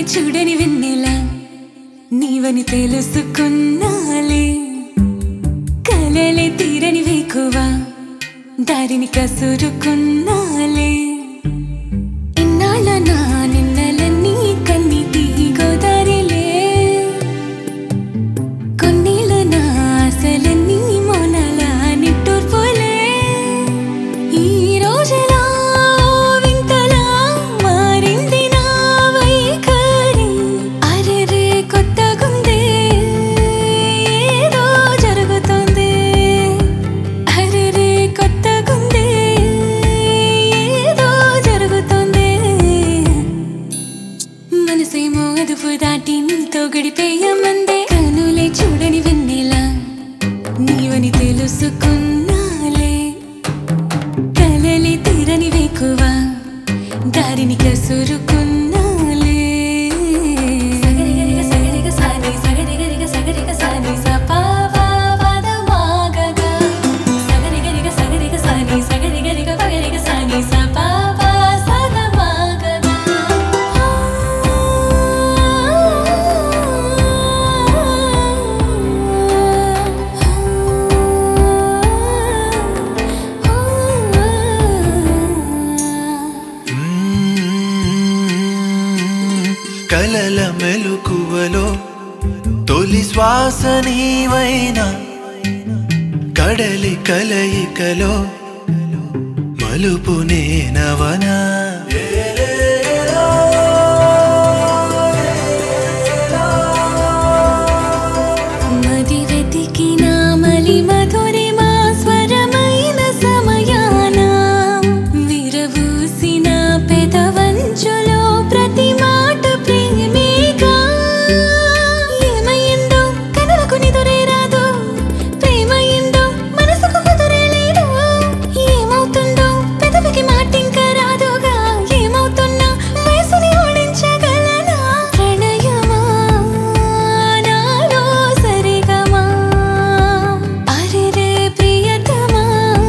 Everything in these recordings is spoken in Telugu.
చూడని వెన్నెలా నీవని తెలుసుకున్నాలే కలలే తీరని వేకువా దారిని కసురుకున్నాలే ఇన్నాళ్ళ నా నిన్నలన్నీ కన్నీటి గోదారిలే కొన్నేళ్ళ నా ఆశలన్నీ మౌనాల నిట్టూర్పులే ఈ రోజులా వింతలా మారింది నా వైఖరి అరెరే కొత్తగుందే ఏదో జరుగుతోంది అరెరే కొత్తగుందే ఏదో జరుగుతోంది మనసేమో అదుపు దాటి నీతో గడిపేయమందే కనులే చూడని వెన్నెలా నీవని తెలుసుకున్నాలే కలలి తీరని వేకువా దారిని కసురుకున్నాలే సగరిగరిగ సగరిగ సాని సగరిగరిగ సగరిగ సాని సపావాద మాగగా సగరిగరిగ సగరిగ సాని సగరిగరిగ పగరిగ సాని సపావా సగ మాగగా కలల మెలుకువలో తొలి శ్వాస నీవైనా కడలి కలయికలో మలుపు నేనవనా మది వెతికిన మలి మధురిమా స్వరమైన సమయాన విరవూసిన పెదవంచులో ప్రతి మాట ప్రేమేగా ఏమయ్యిందో కనులకు నిదురే రాదు ప్రేమయ్యిందో మనసుకు కుదురే లేదు ఏమవుతుందో పెదవికి మాటింక రాదుగా ఏమవుతున్నా వయసుని ఓడించగలనా ప్రణయమా నాలో సరిగమా అరెరే ప్రియతమా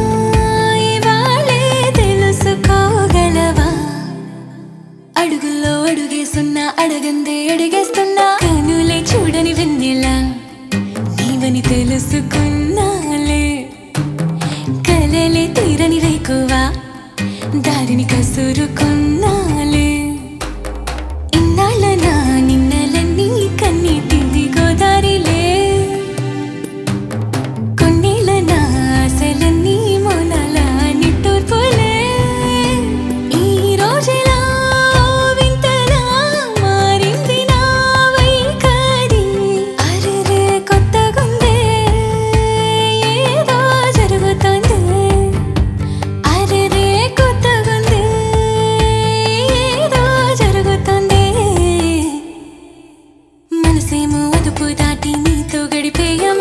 ఇవాళే తెలుసుకోగలవా అడుగుల్లో అడుగేస్తున్నా అడగందే అడిగేస్తున్నా కనులే చూడని వెన్నెలా నీవని తెలుసుకున్నాలే కలలే తీరని వేకువా దారిని కసురుకున్నాలే ఇన్నాళ్ళ నా నిన్నలన్నీ కన్నీటి గోదారిలే కొన్నేళ్ళ నా ఆశలన్నీ మౌనాల నిట్టూర్పులే ఈ రోజులా వింతలా మారింది నా వైఖరి అరెరే కొత్తగుందే ఏదో జరుగుతోంది అరెరే కొత్తగుందే ఏదో జరుగుతోంది మనసేమో అదుపు దాటి నీతో గడిపేయం